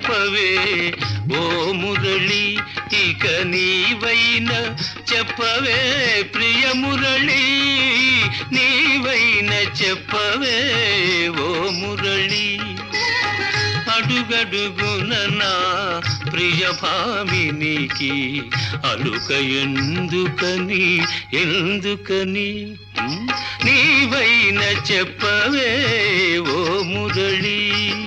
చెప్పవే ఓ మురళి ఇక నీవైన చెప్పవే ప్రియ మురళి నీవైన చెప్పవే ఓ మురళి అడుగడుగున నా ప్రియ భామినికి అలుక ఎందుకని ఎందుకని ఉమ్, నీవైన చెప్పవే ఓ మురళి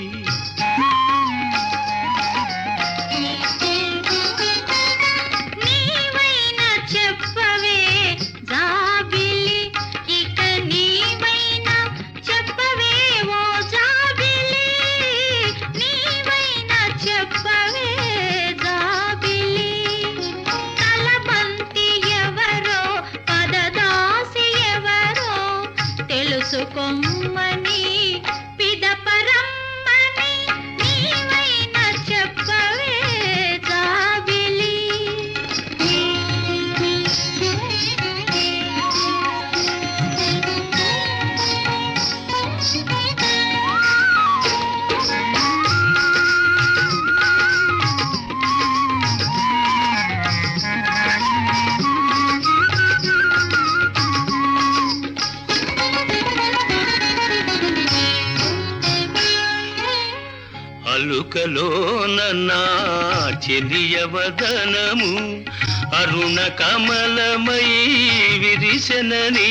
నీవైనా చెప్పవే జాబిలి ఇక నీవైనా చెప్పవే ఓ జాబిలి నీవైనా చెప్పవే జాబిలి తలబంతి ఎవరో పదదాసి ఎవరో తెలుసుకోమ్మని పిదపరమ్మని నీవైనా చెప్పవే జాబిలి అలుకలోన నా చెలియవదనము అరుణ కమలమై విరిసెనని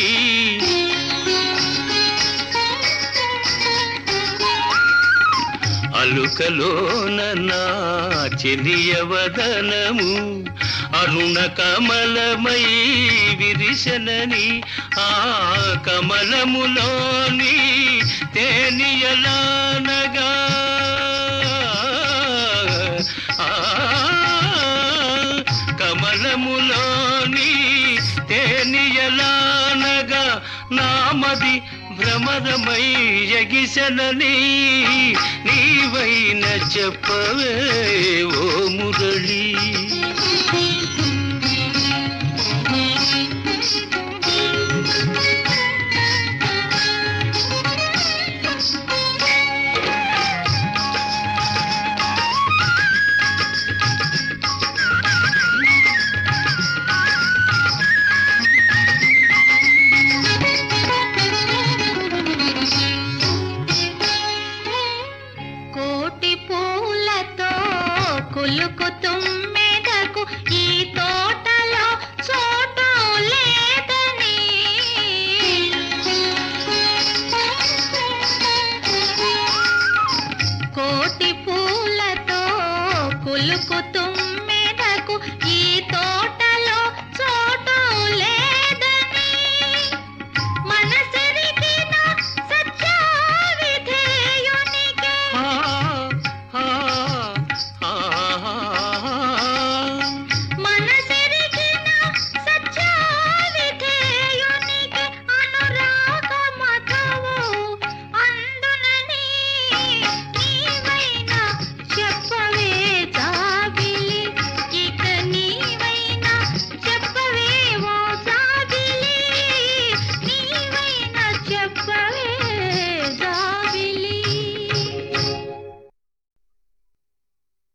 అలుకలోన నా చెలియవదనము అరుణ కమలమై విరిసెనని ఆ కమలములోని తేనియలానగా ఆ కమలములోని తేనియలానగా నామది భ్రమరమై ఎగిసెనని నీవైన చెప్పవే ఓ మురళి కోటి పూలతో కులుకు తుమ్మెదకు ఈ తోటలో చోటు లేదని కోటి పూలతో కులుకు తుమ్మెదకు